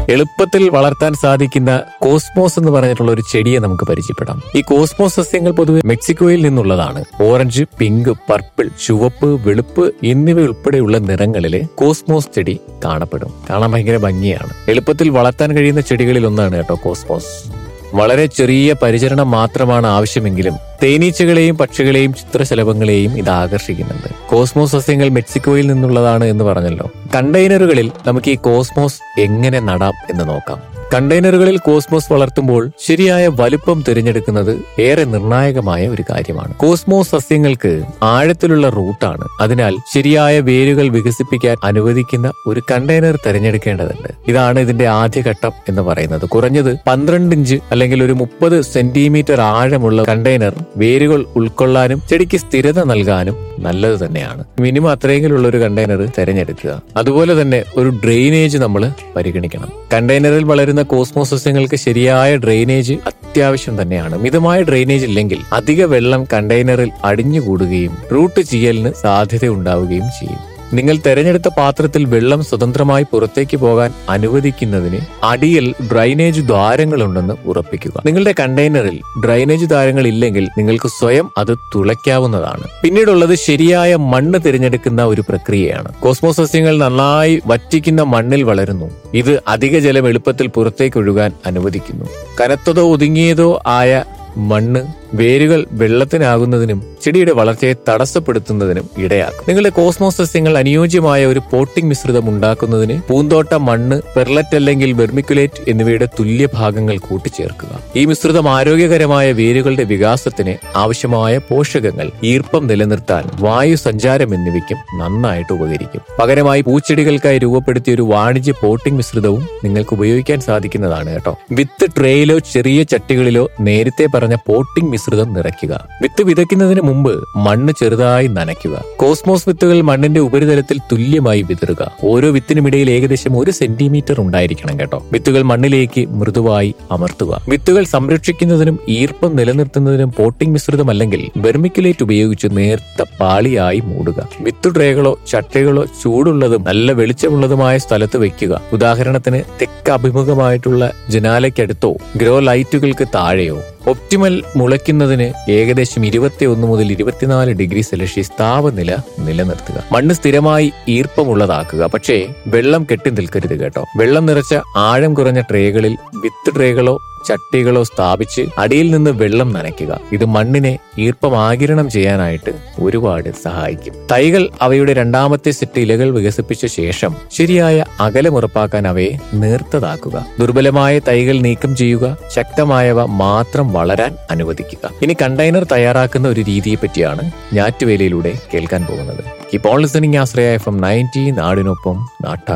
എളുപ്പത്തിൽ വളർത്താൻ സാധിക്കുന്ന കോസ്മോസ് എന്ന് പറഞ്ഞിട്ടുള്ള ഒരു ചെടിയെ നമുക്ക് പരിചയപ്പെടാം ഈ കോസ്മോസ് സസ്യങ്ങൾ പൊതുവെ മെക്സിക്കോയിൽ നിന്നുള്ളതാണ് ഓറഞ്ച് പിങ്ക് പർപ്പിൾ ചുവപ്പ് വെളുപ്പ് എന്നിവ ഉൾപ്പെടെയുള്ള നിറങ്ങളില് കോസ്മോസ് ചെടി കാണപ്പെടും കാണാൻ ഭയങ്കര ഭംഗിയാണ് എളുപ്പത്തിൽ വളർത്താൻ കഴിയുന്ന ചെടികളിൽ ഒന്നാണ് കേട്ടോ കോസ്മോസ് വളരെ ചെറിയ പരിചരണം മാത്രമാണ് ആവശ്യമെങ്കിലും തേനീച്ചകളെയും പക്ഷികളെയും ചിത്രശലഭങ്ങളെയും ഇത് ആകർഷിക്കുന്നുണ്ട് കോസ്മോസ് സസ്യങ്ങൾ മെക്സിക്കോയിൽ നിന്നുള്ളതാണ് എന്ന് പറഞ്ഞല്ലോ കണ്ടെയ്നറുകളിൽ നമുക്ക് ഈ കോസ്മോസ് എങ്ങനെ നടാം എന്ന് നോക്കാം കണ്ടെയ്നറുകളിൽ കോസ്മോസ് വളർത്തുമ്പോൾ ശരിയായ വലുപ്പം തിരഞ്ഞെടുക്കുന്നത് ഏറെ നിർണായകമായ ഒരു കാര്യമാണ് കോസ്മോസ് സസ്യങ്ങൾക്ക് ആഴത്തിലുള്ള റൂട്ടാണ് അതിനാൽ ശരിയായ വേരുകൾ വികസിപ്പിക്കാൻ അനുവദിക്കുന്ന ഒരു കണ്ടെയ്നർ തിരഞ്ഞെടുക്കേണ്ടതുണ്ട് ഇതാണ് ഇതിന്റെ ആദ്യഘട്ടം എന്ന് പറയുന്നത് കുറഞ്ഞത് പന്ത്രണ്ട് ഇഞ്ച് അല്ലെങ്കിൽ ഒരു മുപ്പത് സെന്റിമീറ്റർ ആഴമുള്ള കണ്ടെയ്നർ വേരുകൾ ഉൾക്കൊള്ളാനും ചെടിക്ക് സ്ഥിരത നൽകാനും നല്ലത് തന്നെയാണ് മിനിമം അത്രയെങ്കിലുള്ള ഒരു കണ്ടെയ്നർ തിരഞ്ഞെടുക്കുക അതുപോലെ തന്നെ ഒരു ഡ്രെയിനേജ് നമ്മൾ പരിഗണിക്കണം കണ്ടെയ്നറിൽ വളരുന്ന കോസ്മോസ് സസ്യങ്ങൾക്ക് ശരിയായ ഡ്രെയിനേജ് അത്യാവശ്യം തന്നെയാണ് മിതമായ ഡ്രെയിനേജ് ഇല്ലെങ്കിൽ അധിക വെള്ളം കണ്ടെയ്നറിൽ അടിഞ്ഞുകൂടുകയും റൂട്ട് ചെയ്യലിന് സാധ്യത ഉണ്ടാവുകയും ചെയ്യും നിങ്ങൾ തെരഞ്ഞെടുത്ത പാത്രത്തിൽ വെള്ളം സ്വതന്ത്രമായി പുറത്തേക്ക് പോകാൻ അനുവദിക്കുന്നതിന് അടിയിൽ ഡ്രൈനേജ് ദ്വാരങ്ങളുണ്ടെന്ന് ഉറപ്പിക്കുക നിങ്ങളുടെ കണ്ടെയ്നറിൽ ഡ്രൈനേജ് ദ്വാരങ്ങൾ ഇല്ലെങ്കിൽ നിങ്ങൾക്ക് സ്വയം അത് തുളയ്ക്കാവുന്നതാണ് പിന്നീടുള്ളത് ശരിയായ മണ്ണ് തിരഞ്ഞെടുക്കുന്ന ഒരു പ്രക്രിയയാണ് കോസ്മോസ് സസ്യങ്ങൾ നന്നായി വറ്റിക്കുന്ന മണ്ണിൽ വളരുന്നു ഇത് അധിക ജലം എളുപ്പത്തിൽ പുറത്തേക്ക് ഒഴുകാൻ അനുവദിക്കുന്നു കനത്തതോ ഒതുങ്ങിയതോ ആയ മണ്ണ് വേരുകൾ വെള്ളത്തിനാകുന്നതിനും ചെടിയുടെ വളർച്ചയെ തടസ്സപ്പെടുത്തുന്നതിനും ഇടയാക്കും നിങ്ങളുടെ കോസ്മോസ് സസ്യങ്ങൾ അനുയോജ്യമായ ഒരു പോട്ടിംഗ് മിശ്രിതം ഉണ്ടാക്കുന്നതിന് പൂന്തോട്ട മണ്ണ് പെർലറ്റ് അല്ലെങ്കിൽ വെർമിക്കുലേറ്റ് എന്നിവയുടെ തുല്യ ഭാഗങ്ങൾ കൂട്ടിച്ചേർക്കുക ഈ മിശ്രിതം ആരോഗ്യകരമായ വേരുകളുടെ വികാസത്തിന് ആവശ്യമായ പോഷകങ്ങൾ ഈർപ്പം നിലനിർത്താൻ വായു സഞ്ചാരം എന്നിവയ്ക്കും നന്നായിട്ട് ഉപകരിക്കും പകരമായി പൂച്ചെടികൾക്കായി രൂപപ്പെടുത്തിയ ഒരു വാണിജ്യ പോട്ടിംഗ് മിശ്രിതവും നിങ്ങൾക്ക് ഉപയോഗിക്കാൻ സാധിക്കുന്നതാണ് കേട്ടോ വിത്ത് ട്രേയിലോ ചെറിയ ചട്ടികളിലോ നേരത്തെ പറഞ്ഞ പോട്ടിംഗ് മിശ്രിതം നിറയ്ക്കുക വിത്ത് വിതയ്ക്കുന്നതിന് മുമ്പ് മണ്ണ് ചെറുതായി നനയ്ക്കുക കോസ്മോസ് വിത്തുകൾ മണ്ണിന്റെ ഉപരിതലത്തിൽ തുല്യമായി വിതറുക ഓരോ വിത്തിനുമിടയിൽ ഏകദേശം ഒരു സെന്റിമീറ്റർ ഉണ്ടായിരിക്കണം കേട്ടോ വിത്തുകൾ മണ്ണിലേക്ക് മൃദുവായി അമർത്തുക വിത്തുകൾ സംരക്ഷിക്കുന്നതിനും ഈർപ്പം നിലനിർത്തുന്നതിനും പോട്ടിംഗ് മിശ്രിതം അല്ലെങ്കിൽ വെർമിക്കുലേറ്റ് ഉപയോഗിച്ച് നേർത്ത പാളിയായി മൂടുക വിത്തു ട്രേകളോ ചട്ടകളോ ചൂടുള്ളതും നല്ല വെളിച്ചമുള്ളതുമായ സ്ഥലത്ത് വെക്കുക ഉദാഹരണത്തിന് തെക്ക് അഭിമുഖമായിട്ടുള്ള ജനാലയ്ക്കടുത്തോ ഗ്രോ ലൈറ്റുകൾക്ക് താഴെയോ ഒപ്റ്റിമൽ മുളയ്ക്കുന്നതിന് ഏകദേശം ഇരുപത്തി ഒന്ന് മുതൽ ഇരുപത്തിനാല് ഡിഗ്രി സെൽഷ്യസ് താപനില നിലനിർത്തുക മണ്ണ് സ്ഥിരമായി ഈർപ്പമുള്ളതാക്കുക പക്ഷേ വെള്ളം കെട്ടി നിൽക്കരുത് കേട്ടോ വെള്ളം നിറച്ച ആഴം കുറഞ്ഞ ട്രേകളിൽ വിത്ത് ട്രേകളോ ചട്ടികളോ സ്ഥാപിച്ച് അടിയിൽ നിന്ന് വെള്ളം നനയ്ക്കുക ഇത് മണ്ണിനെ ഈർപ്പമാകിരണം ചെയ്യാനായിട്ട് ഒരുപാട് സഹായിക്കും തൈകൾ അവയുടെ രണ്ടാമത്തെ സെറ്റ് ഇലകൾ വികസിപ്പിച്ച ശേഷം ശരിയായ അകലം ഉറപ്പാക്കാൻ അവയെ നേർത്തതാക്കുക ദുർബലമായ തൈകൾ നീക്കം ചെയ്യുക ശക്തമായവ മാത്രം വളരാൻ അനുവദിക്കുക ഇനി കണ്ടെയ്നർ തയ്യാറാക്കുന്ന ഒരു രീതിയെ പറ്റിയാണ് ഞാറ്റുവേലയിലൂടെ കേൾക്കാൻ പോകുന്നത് ഇപ്പോൾ listening Ashraya F M ninety നാടിനൊപ്പം നാട്ടാർ